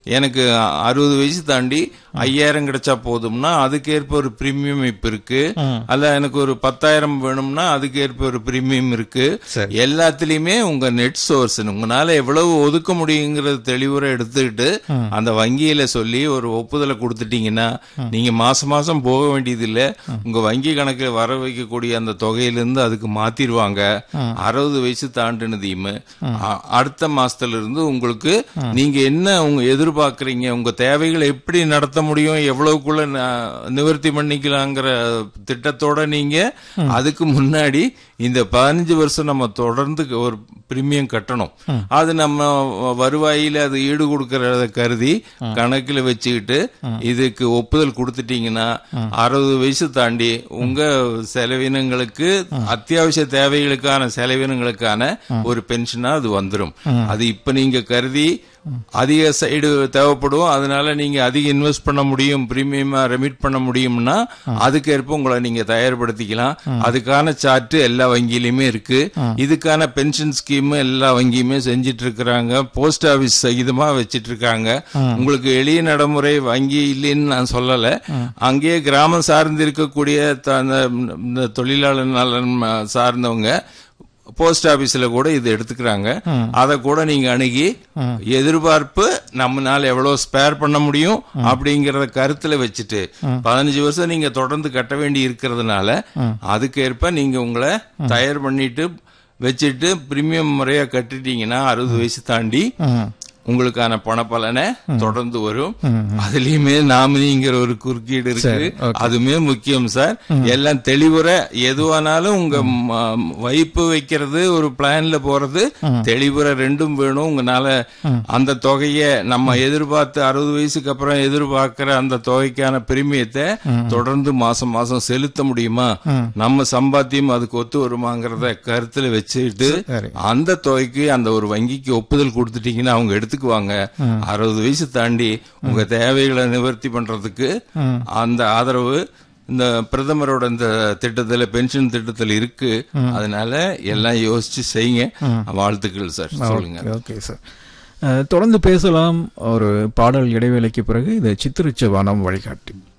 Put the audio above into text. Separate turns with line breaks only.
எனக்கு அறுபது வயசு தாண்டி ஐயாயிரம் கிடைச்சா போதும்னா அதுக்கேற்ப ஒரு பிரீமியம் இப்ப இருக்கு அல்ல எனக்கு ஒரு பத்தாயிரம் வேணும்னா அதுக்கேற்ப ஒரு பிரீமியம் இருக்கு
சரி.
எல்லாத்துலயுமே உங்க நெட் சோர்ஸ் உங்களால எவ்வளவு ஒதுக்க முடியுங்கிறது தெளிவுரை எடுத்துக்கிட்டு அந்த வங்கியில சொல்லி ஒரு ஒப்புதலை கொடுத்துட்டீங்கன்னா நீங்க மாசம் மாசம் போக வேண்டியது இல்ல உங்க வங்கி கணக்குல வர வைக்கக்கூடிய அந்த தொகையிலிருந்து அதுக்கு மாத்திருவாங்க அறுபது வயசு தாண்டினதையும் அ- அடுத்த மாசத்துல இருந்து உங்களுக்கு நீங்க என்ன உங்க எதிர்பார்க்கறீங்க உங்க தேவைகளை எப்படி நடத்த முடியும் எவ்வளவுக்குள்ள ந- நிவர்த்தி பண்ணிக்கலாங்கிற திட்டத்தோட நீங்க அதுக்கு முன்னாடி இந்த பதினஞ்சு வருஷம் நம்ம தொடர்ந்து ஒரு பிரீமியம் கட்டணும் அது நம்ம வருவாயில அது ஈடு கொடுக்கறத கருதி கணக்குல வச்சுக்கிட்டு இதுக்கு ஒப்புதல் கொடுத்துட்டீங்கன்னா அறுபது வயசு தாண்டி உங்க செலவினங்களுக்கு அத்தியாவசிய தேவைகளுக்கான செலவினங்களுக்கான ஒரு பென்ஷனா அது வந்துரும் அது இப்ப நீங்க கருதி அதிக சைடு தேவைப்படும் அதனால நீங்க அதிக இன்வெஸ்ட் பண்ண முடியும் பிரீமியமா ரெமிட் பண்ண முடியும்னா அதுக்கேற்ப உங்களை நீங்க தயார்படுத்திக்கலாம் அதுக்கான சார்ட் எல்லா வங்கியிலுமே இருக்கு இதுக்கான பென்ஷன் ஸ்கீம் எல்லா வங்கியுமே செஞ்சிட்டு இருக்கிறாங்க போஸ்ட் ஆபீஸ் சகிதமா வச்சிட்டு இருக்காங்க உங்களுக்கு எளிய நடைமுறை வங்கி இல்லைன்னு நான் சொல்லல அங்கேயே கிராமம் சார்ந்து இருக்கக்கூடிய த- அந்த- இந்த தொழிலாளர் நலன் ம- சார்ந்தவங்க போஸ்ட் ஆபீஸ்ல கூட இது எடுத்துக்கிறாங்க அத கூட நீங்க அணுகி எதிர்பார்ப்பு நம்மனால எவ்வளவு ஸ்பேர் பண்ண முடியும் அப்படிங்கறத கருத்துல வச்சுட்டு பதினஞ்சு வருஷம் நீங்க தொடர்ந்து கட்ட வேண்டி இருக்கிறதுனால அதுக்கேற்ப நீங்க உங்களை தயார் பண்ணிட்டு வச்சுட்டு பிரீமியம் முறையா கட்டிட்டீங்கன்னா அறுபது வயசு தாண்டி உங்களுக்கான பணப்பலனை தொடர்ந்து வரும் அதுலயுமே நாமினிங்கிற ஒரு குறுக்கீடு இருக்கு அதுமே முக்கியம் சார் எல்லாம் தெளிவுற எதுவானாலும் உங்க ம- வைப்பு வைக்கிறது ஒரு பிளான்ல போறது தெளிவுற ரெண்டும் வேணும் உங்களால அந்த தொகையை நம்ம எதிர்பார்த்து அறுபது வயசுக்கு அப்புறம் எதிர்பார்க்கிற அந்த தொகைக்கான பிரீமியத்தை தொடர்ந்து மாசம் மாசம் செலுத்த முடியுமா நம்ம சம்பாத்தியம் அதுக்கு ஒத்து வருமாங்கிறத கருத்துல வச்சுட்டு
சரி.
அந்த தொகைக்கு அந்த ஒரு வங்கிக்கு ஒப்புதல் கொடுத்துட்டீங்கன்னா அவங்க எடுத்துக்குவாங்க அறுபது வயசு தாண்டி உங்க தேவைகளை நிவர்த்தி பண்றதுக்கு அந்த ஆதரவு இந்த பிரதமரோட இந்த திட்டத்துல பென்ஷன் திட்டத்துல இருக்கு அதனால எல்லாம் யோசிச்சு செய்யுங்க வாழ்த்துக்கள் சார் சொல்லுங்க
ஓகே சார் அஹ், தொடர்ந்து பேசலாம் ஒரு பாடல் இடைவேளைக்கு பிறகு இது சித்திருச்ச வானம் வழிகாட்டி